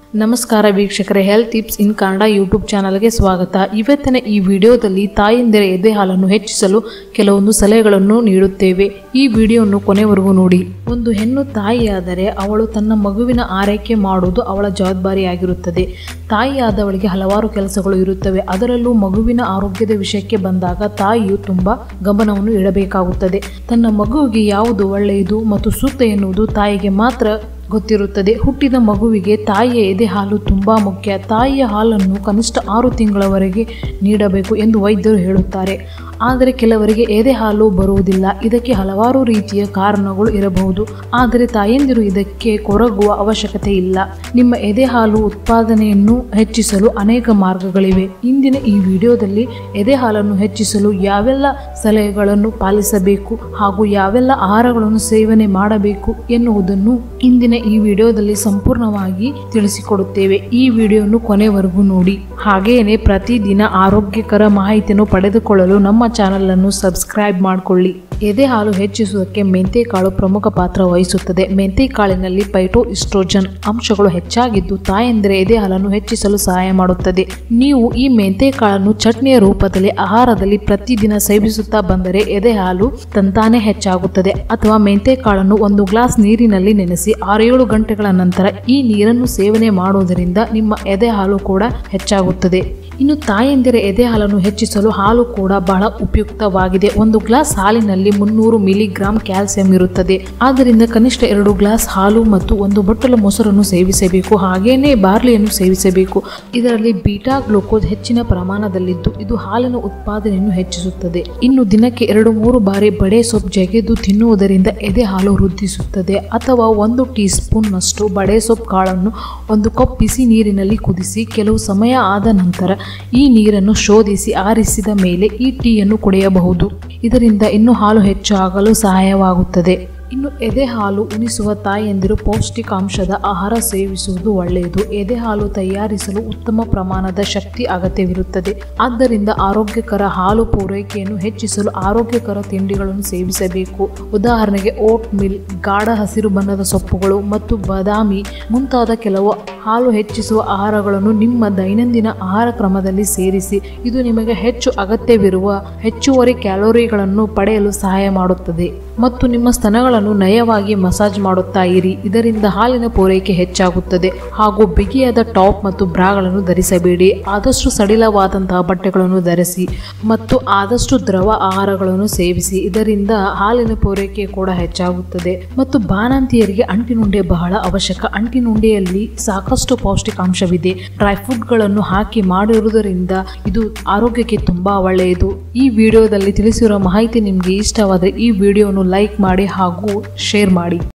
ನಮಸ್ಕಾರ ವೀಕ್ಷಕರೇ health tips in Kannada YouTube ಚಾನಲ್ಗೆ ಸ್ವಾಗತ ಇವತ್ತಿನ ಈ ವಿಡಿಯೋದಲ್ಲಿ ತಾಯಂದಿರ ಎದೆ ಹಾಲನ್ನು ಹೆಚ್ಚಿಸಲು ಕೆಲವೊಂದು ಸಲಹೆಗಳನ್ನು ನೀಡುತ್ತೇವೆ ಈ ವಿಡಿಯೋವನ್ನು ಕೊನೆವರೆಗೂ ನೋಡಿ ಒಂದು ಹೆಣ್ಣು ತಾಯಿಯಾದರೆ ಅವಳು ತನ್ನ ಮಗುವಿನ ಆರೈಕೆ ಮಾಡುವುದು ಅವಳ ಜವಾಬ್ದಾರಿಯಾಗಿರುತ್ತದೆ ತಾಯಿಯಾದವಳಿಗೆ ಹಲವಾರು ಕೆಲಸಗಳು ಇರುತ್ತವೆ ಅದರಲ್ಲೂ ಮಗುವಿನ ಆರೋಗ್ಯದ ವಿಷಯಕ್ಕೆ ಬಂದಾಗ ತಾಯಿಯು ತುಂಬಾ ಗಮನವನ್ನು ಇಡಬೇಕಾಗುತ್ತದೆ ತನ್ನ ಮಗುವಿಗೆ ಯಾವುದು ಒಳ್ಳೆಯದು ಮತ್ತು ಸೂಕ್ತ ಎನ್ನುವುದು ತಾಯಿಗೆ ಮಾತ್ರ ಗೊತ್ತಿರುತ್ತದೆ ಹುಟ್ಟಿದ ಮಗುವಿಗೆ ತಾಯಿಯ ಎದೆ ಹಾಲು ತುಂಬಾ ಮುಖ್ಯ ತಾಯಿಯ ಹಾಲನ್ನು ಕನಿಷ್ಠ ಆರು ತಿಂಗಳವರೆಗೆ ನೀಡಬೇಕು ಎಂದು ವೈದ್ಯರು ಹೇಳುತ್ತಾರೆ ಆದರೆ ಕೆಲವರಿಗೆ ಎದೆ ಹಾಲು ಬರುವುದಿಲ್ಲ ಇದಕ್ಕೆ ಹಲವಾರು ರೀತಿಯ ಕಾರಣಗಳು ಇರಬಹುದು ಆದರೆ ತಾಯಂದಿರು ಇದಕ್ಕೆ ಕೊರಗುವ ಅವಶ್ಯಕತೆ ಇಲ್ಲ ನಿಮ್ಮ ಎದೆ ಹಾಲು ಉತ್ಪಾದನೆಯನ್ನು ಹೆಚ್ಚಿಸಲು ಅನೇಕ ಮಾರ್ಗಗಳಿವೆ ಇಂದಿನ ಈ ವಿಡಿಯೋದಲ್ಲಿ ಎದೆ ಹಾಲನ್ನು ಹೆಚ್ಚಿಸಲು ಯಾವೆಲ್ಲ ಸಲಹೆಗಳನ್ನು ಪಾಲಿಸಬೇಕು ಹಾಗೂ ಯಾವೆಲ್ಲ ಆಹಾರಗಳನ್ನು ಸೇವನೆ ಮಾಡಬೇಕು ಎನ್ನುವುದನ್ನು ಇಂದಿನ ಈ ವಿಡಿಯೋದಲ್ಲಿ ಸಂಪೂರ್ಣವಾಗಿ ತಿಳಿಸಿಕೊಡುತ್ತೇವೆ ಈ ವಿಡಿಯೋವನ್ನು ಕೊನೆವರೆಗೂ ನೋಡಿ ಹಾಗೆಯೇ ಪ್ರತಿದಿನ ಆರೋಗ್ಯಕರ ಮಾಹಿತಿಯನ್ನು ಪಡೆದುಕೊಳ್ಳಲು ನಮ್ಮ ಚಾನಲ್ ಅನ್ನು ಸಬ್ಸ್ಕ್ರೈಬ್ ಮಾಡಿಕೊಳ್ಳಿ ಎದೆ ಹಾಲು ಹೆಚ್ಚಿಸುವುದಕ್ಕೆ ಮೆಂತೆಕಾಳು ಪ್ರಮುಖ ಪಾತ್ರ ವಹಿಸುತ್ತದೆ ಮೆಂತೆಕಾಳಿನಲ್ಲಿ ಪೈಟೋ ಇಸ್ಟ್ರೋಜನ್ ಅಂಶಗಳು ಹೆಚ್ಚಾಗಿದ್ದು ತಾಯಂದಿರ ಎದೆ ಹಾಲನ್ನು ಹೆಚ್ಚಿಸಲು ಸಹಾಯ ಮಾಡುತ್ತದೆ ನೀವು ಈ ಮೆಂತೆಕಾಳನ್ನು ಚಟ್ನಿಯ ರೂಪದಲ್ಲಿ ಆಹಾರದಲ್ಲಿ ಪ್ರತಿದಿನ ಸೇವಿಸುತ್ತಾ ಬಂದರೆ ಎದೆ ಹಾಲು ತಂತಾನೆ ಹೆಚ್ಚಾಗುತ್ತದೆ ಅಥವಾ ಮೆಂತೆಕಾಳನ್ನು ಒಂದು ಗ್ಲಾಸ್ ನೀರಿನಲ್ಲಿ ನೆನೆಸಿ ಆರೇಳು ಗಂಟೆಗಳ ನಂತರ ಈ ನೀರನ್ನು ಸೇವನೆ ಮಾಡುವುದರಿಂದ ನಿಮ್ಮ ಎದೆ ಹಾಲು ಕೂಡ ಹೆಚ್ಚಾಗುತ್ತದೆ ಇನ್ನು ತಾಯಂದಿರ ಎದೆ ಹಾಲನ್ನು ಹೆಚ್ಚಿಸಲು ಹಾಲು ಕೂಡ ಬಹಳ ಉಪಯುಕ್ತವಾಗಿದೆ ಒಂದು ಗ್ಲಾಸ್ ಹಾಲಿನಲ್ಲಿ ಮುನ್ನೂರು ಮಿಲಿಗ್ರಾಂ ಕ್ಯಾಲ್ಸಿಯಂ ಇರುತ್ತದೆ ಆದ್ದರಿಂದ ಕನಿಷ್ಠ ಎರಡು ಗ್ಲಾಸ್ ಹಾಲು ಮತ್ತು ಒಂದು ಬಟ್ಟಲು ಮೊಸರನ್ನು ಸೇವಿಸಬೇಕು ಹಾಗೇನೇ ಬಾರ್ಲಿಯನ್ನು ಸೇವಿಸಬೇಕು ಇದರಲ್ಲಿ ಬೀಟಾ ಗ್ಲೂಕೋಸ್ ಹೆಚ್ಚಿನ ಪ್ರಮಾಣದಲ್ಲಿದ್ದು ಇದು ಹಾಲಿನ ಉತ್ಪಾದನೆಯನ್ನು ಹೆಚ್ಚಿಸುತ್ತದೆ ಇನ್ನು ದಿನಕ್ಕೆ ಎರಡು ಮೂರು ಬಾರಿ ಬಡೆ ಸೊಪ್ಪು ಜಗೆದು ತಿನ್ನುವುದರಿಂದ ಎದೆ ಹಾಲು ವೃದ್ಧಿಸುತ್ತದೆ ಅಥವಾ ಒಂದು ಟೀ ಸ್ಪೂನ್ ನಷ್ಟು ಬಡೆ ಸೊಪ್ಪು ಕಾಳನ್ನು ಒಂದು ಕಪ್ ಬಿಸಿ ನೀರಿನಲ್ಲಿ ಕುದಿಸಿ ಕೆಲವು ಸಮಯ ಆದ ನಂತರ ಈ ನೀರನ್ನು ಶೋಧಿಸಿ ಆರಿಸಿದ ಮೇಲೆ ಈ ಟೀಯನ್ನು ಕುಡಿಯಬಹುದು ಇದರಿಂದ ಇನ್ನೂ ಹಾಲು ಹೆಚ್ಚು ಆಗಲು ಸಹಾಯವಾಗುತ್ತದೆ ಇನ್ನು ಎದೆ ಹಾಲು ಉಣಿಸುವ ತಾಯಂದಿರು ಪೌಷ್ಟಿಕಾಂಶದ ಆಹಾರ ಸೇವಿಸುವುದು ಒಳ್ಳೆಯದು ಎದೆ ಹಾಲು ತಯಾರಿಸಲು ಉತ್ತಮ ಪ್ರಮಾಣದ ಶಕ್ತಿ ಅಗತ್ಯವಿರುತ್ತದೆ ಆದ್ದರಿಂದ ಆರೋಗ್ಯಕರ ಹಾಲು ಪೂರೈಕೆಯನ್ನು ಹೆಚ್ಚಿಸಲು ಆರೋಗ್ಯಕರ ತಿಂಡಿಗಳನ್ನು ಸೇವಿಸಬೇಕು ಉದಾಹರಣೆಗೆ ಓಟ್ ಮಿಲ್ ಗಾಢ ಹಸಿರು ಬಣ್ಣದ ಸೊಪ್ಪುಗಳು ಮತ್ತು ಬಾದಾಮಿ ಮುಂತಾದ ಕೆಲವು ಹಾಲು ಹೆಚ್ಚಿಸುವ ಆಹಾರಗಳನ್ನು ನಿಮ್ಮ ದೈನಂದಿನ ಆಹಾರ ಕ್ರಮದಲ್ಲಿ ಸೇರಿಸಿ ಇದು ನಿಮಗೆ ಹೆಚ್ಚು ಅಗತ್ಯವಿರುವ ಹೆಚ್ಚುವರಿ ಕ್ಯಾಲೋರಿಗಳನ್ನು ಪಡೆಯಲು ಸಹಾಯ ಮಾಡುತ್ತದೆ ಮತ್ತು ನಿಮ್ಮ ಸ್ತನಗಳನ್ನು ನಯವಾಗಿ ಮಸಾಜ್ ಮಾಡುತ್ತಾ ಇರಿ ಇದರಿಂದ ಹಾಲಿನ ಪೂರೈಕೆ ಹೆಚ್ಚಾಗುತ್ತದೆ ಹಾಗೂ ಬಿಗಿಯಾದ ಟಾಪ್ ಮತ್ತು ಬ್ರಾಗಳನ್ನು ಧರಿಸಬೇಡಿ ಆದಷ್ಟು ಸಡಿಲವಾದಂತಹ ಬಟ್ಟೆಗಳನ್ನು ಧರಿಸಿ ಮತ್ತು ಆದಷ್ಟು ದ್ರವ ಆಹಾರಗಳನ್ನು ಸೇವಿಸಿ ಇದರಿಂದ ಹಾಲಿನ ಪೂರೈಕೆ ಕೂಡ ಹೆಚ್ಚಾಗುತ್ತದೆ ಮತ್ತು ಬಾಣಂತಿಯರಿಗೆ ಅಂಟಿನುಂಡೆ ಬಹಳ ಅವಶ್ಯಕ ಅಂಟಿನುಂಡೆಯಲ್ಲಿ ಸಾಕಷ್ಟು ಪೌಷ್ಟಿಕಾಂಶವಿದೆ ಡ್ರೈ ಫ್ರೂಟ್ಗಳನ್ನು ಹಾಕಿ ಮಾಡಿರುವುದರಿಂದ ಇದು ಆರೋಗ್ಯಕ್ಕೆ ತುಂಬಾ ಒಳ್ಳೆಯದು ಈ ವಿಡಿಯೋದಲ್ಲಿ ತಿಳಿಸಿರೋ ಮಾಹಿತಿ ನಿಮಗೆ ಇಷ್ಟವಾದರೆ ಈ ವಿಡಿಯೋವನ್ನು ಲೈಕ್ ಮಾಡಿ ಹಾಗೂ ಶೇರ್ ಮಾಡಿ